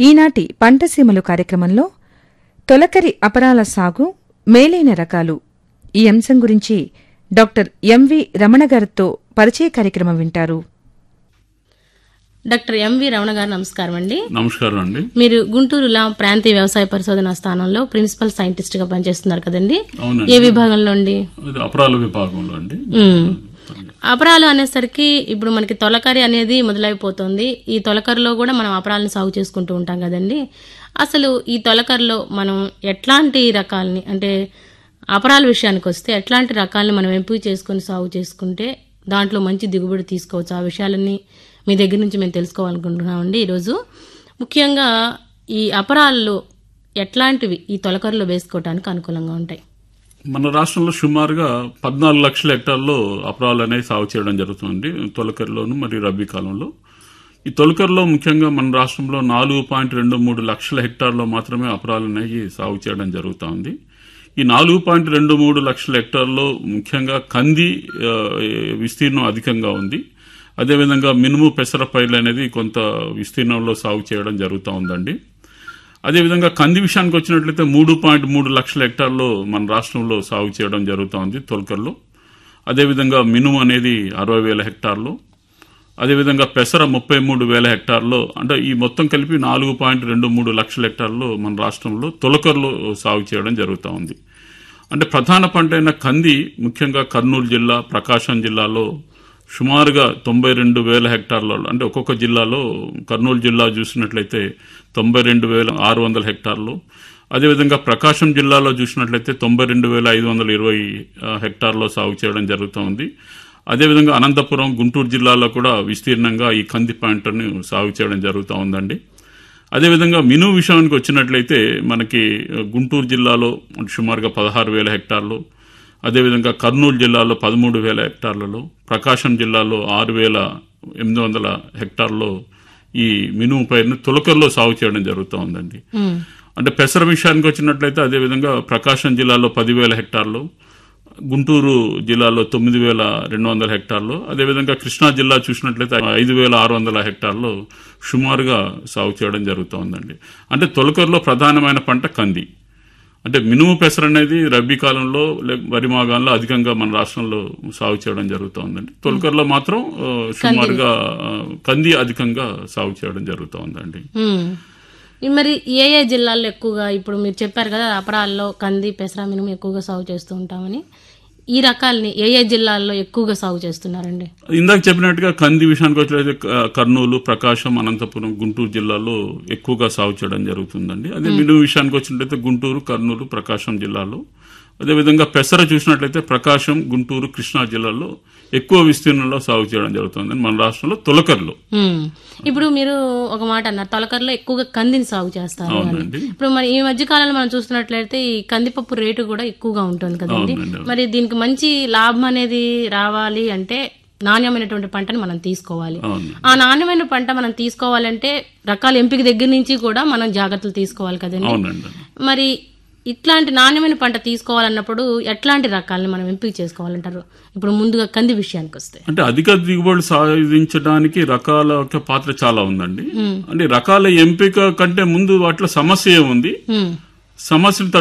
ఈనాటి పంటసీమలు కార్యక్రమంలో తొలకరి అపరాల సాగు మేలైన రకాలు ఈ అంశం గురించి డాక్టర్ ఎంవి రమణ గారితో పరిచయ కార్యక్రమం వింటారు డాక్టర్ ఎంవి రమణ గారు నమస్కారం అండి నమస్కారం అండి మీరు గుంటూరులో ప్రాంతీయ వ్యవసాయ పరిశోధన స్థానంలో ప్రిన్సిపల్ సైంటిస్ట్ గా పనిచేస్తున్నారు కదండి అవునండి ఏ విభాగంలో అండి ఇది అపరాల విభాగంలో అండి ఉమ్. అపరాలు అనేసరికి ఇప్పుడు మనకి తొలకరి అనేది మొదలైపోతుంది ఈ తొలకరిలో కూడా మనం అపరాలను సాగు చేసుకుంటూ ఉంటాం కదండి అసలు ఈ తొలకరిలో మనం ఎట్లాంటి రకాలని అంటే అపరాల విషయానికి వస్తే ఎట్లాంటి రకాలని మనం ఎంపిక చేసుకొని సాగు చేసుకుంటే దాంట్లో మంచి దిగుబడి తీసుకోవచ్చు ఆ విషయాలన్నీ మీ దగ్గర నుంచి మేము తెలుసుకోవాలనుకుంటున్నామండి ఈరోజు ముఖ్యంగా ఈ అపరాల్లో ఎట్లాంటివి ఈ తొలకరిలో వేసుకోవడానికి అనుకూలంగా ఉంటాయి మన రాష్ట్రంలో సుమారుగా పద్నాలుగు లక్షల హెక్టార్లో అపరాలు అనేవి సాగు చేయడం జరుగుతుంది తొలకరిలోను మరియు రబీ కాలంలో ఈ తొలకరిలో ముఖ్యంగా మన రాష్ట్రంలో నాలుగు పాయింట్ రెండు మూడు లక్షల హెక్టార్లో మాత్రమే అపరాలు అనేవి సాగు చేయడం జరుగుతోంది ఈ నాలుగు పాయింట్ రెండు మూడు లక్షల హెక్టార్లో ముఖ్యంగా కంది ఆ, విస్తీర్ణం అధికంగా ఉంది అదేవిధంగా మినుము పెసర పైర్లు అనేది కొంత విస్తీర్ణంలో సాగు చేయడం జరుగుతూ ఉందండి అదేవిధంగా కంది విషయానికి వచ్చినట్లయితే మూడు పాయింట్ మూడు లక్షల హెక్టార్లో మన రాష్ట్రంలో సాగు చేయడం జరుగుతోంది తొలకర్లో అదేవిధంగా మినుము అనేది అరవై వేల హెక్టార్లు అదేవిధంగా పెసర ముప్పై మూడు వేల హెక్టార్లో అంటే ఈ మొత్తం కలిపి నాలుగు పాయింట్ రెండు మూడు లక్షల హెక్టార్లో మన రాష్ట్రంలో తొలకర్లో సాగు చేయడం జరుగుతూ ఉంది అంటే ప్రధాన పంట అయిన కంది ముఖ్యంగా కర్నూలు జిల్లా ప్రకాశం జిల్లాలో సుమారుగా తొంభై రెండు వేల హెక్టార్లలో అంటే ఒక్కొక్క జిల్లాలో కర్నూలు జిల్లా చూసినట్లయితే తొంభై రెండు వేల ఆరు వందల హెక్టార్లు అదేవిధంగా ప్రకాశం జిల్లాలో చూసినట్లయితే తొంభై రెండు వేల ఐదు వందల ఇరవై ఆ, హెక్టార్లో సాగు చేయడం జరుగుతోంది అదేవిధంగా అనంతపురం గుంటూరు జిల్లాలో కూడా విస్తీర్ణంగా ఈ కంది పంటను సాగు చేయడం జరుగుతూ ఉందండి అదేవిధంగా మినుము విషయానికి వచ్చినట్లయితే మనకి గుంటూరు జిల్లాలో సుమారుగా పదహారు వేల హెక్టార్లు అదేవిధంగా కర్నూలు జిల్లాలో పదమూడు వేల హెక్టార్లలో ప్రకాశం జిల్లాలో ఆరు వేల ఎనిమిది వందల హెక్టార్లో ఈ మినుము పైరును తులకల్లో సాగు చేయడం జరుగుతూ ఉందండి ఉమ్. అంటే పెసర విషయానికి వచ్చినట్లయితే అదేవిధంగా ప్రకాశం జిల్లాలో పదివేల హెక్టార్లు గుంటూరు జిల్లాలో తొమ్మిది వేల రెండు వందల హెక్టార్లు అదేవిధంగా కృష్ణా జిల్లా చూసినట్లయితే ఐదు వేల ఆరు వందల హెక్టార్లు సుమారుగా సాగు చేయడం జరుగుతూ ఉందండి అంటే తొలకరిలో ప్రధానమైన పంట కంది అంటే మినుము పెసర అనేది రబీ కాలంలో లే- వరి మాగాల్లో అధికంగా మన రాష్ట్రంలో సాగు చేయడం జరుగుతూ ఉందండి తొలకరిలో మాత్రం ఆ, సుమారుగా ఆ, కంది అధికంగా సాగు చేయడం జరుగుతూ ఉందండి మ్మ్. ఈ మరి ఏ ఏ జిల్లాల్లో ఎక్కువగా ఇప్పుడు మీరు చెప్పారు కదా అపరాల్లో కంది పెసర మినుము ఎక్కువగా సాగు చేస్తూ ఉంటామని ఈ రకాల్ని ఏ ఏ జిల్లాల్లో ఎక్కువగా సాగు చేస్తున్నారండి ఇందాక చెప్పినట్టుగా కంది విషయానికి వచ్చినట్లయితే క- కర్నూలు ప్రకాశం అనంతపురం గుంటూరు జిల్లాలో ఎక్కువగా సాగు చేయడం జరుగుతుందండి అదే మినుము విషయానికి వచ్చినట్లయితే గుంటూరు కర్నూలు ప్రకాశం జిల్లాలో అదేవిధంగా పెసర చూసినట్లయితే ప్రకాశం గుంటూరు కృష్ణా జిల్లాలో ఎక్కువ విస్తీర్ణంలో సాగు చేయడం జరుగుతుంది మన రాష్ట్రంలో తొలకర్లో మ్మ్. ఇప్పుడు మీరు ఒక మాట అన్నారు తొలకరలో ఎక్కువగా కందిని సాగు చేస్తారు అని అవునండి. ఇప్పుడు మరి ఈ మధ్య కాలంలో మనం చూస్తున్నట్లయితే ఈ కందిపప్పు రేటు కూడా ఎక్కువగా ఉంటుంది కదండి అవునండి, అవును. మరి దీనికి మంచి లాభం అనేది రావాలి అంటే నాణ్యమైనటువంటి పంటను మనం తీసుకోవాలి అవును ఆ నాణ్యమైన పంట మనం తీసుకోవాలంటే రకాల ఎంపిక దగ్గర నుంచి కూడా మనం జాగ్రత్తలు తీసుకోవాలి కదండి అవునండి మరి ఇట్లాంటి నాణ్యమైన పంట తీసుకోవాలన్నప్పుడు ఎట్లాంటి రకాలను మనం ఎంపిక చేసుకోవాలంటారు ఇప్పుడు ముందుగా కంది విషయానికి వస్తే అంటే అధిక దిగుబడి సాధించడానికి రకాల యొక్క పాత్ర చాలా ఉందండి అంటే రకాల ఎంపిక కంటే ముందు వాటిలో సమస్య ఏముంది ఉమ్, సమస్యలు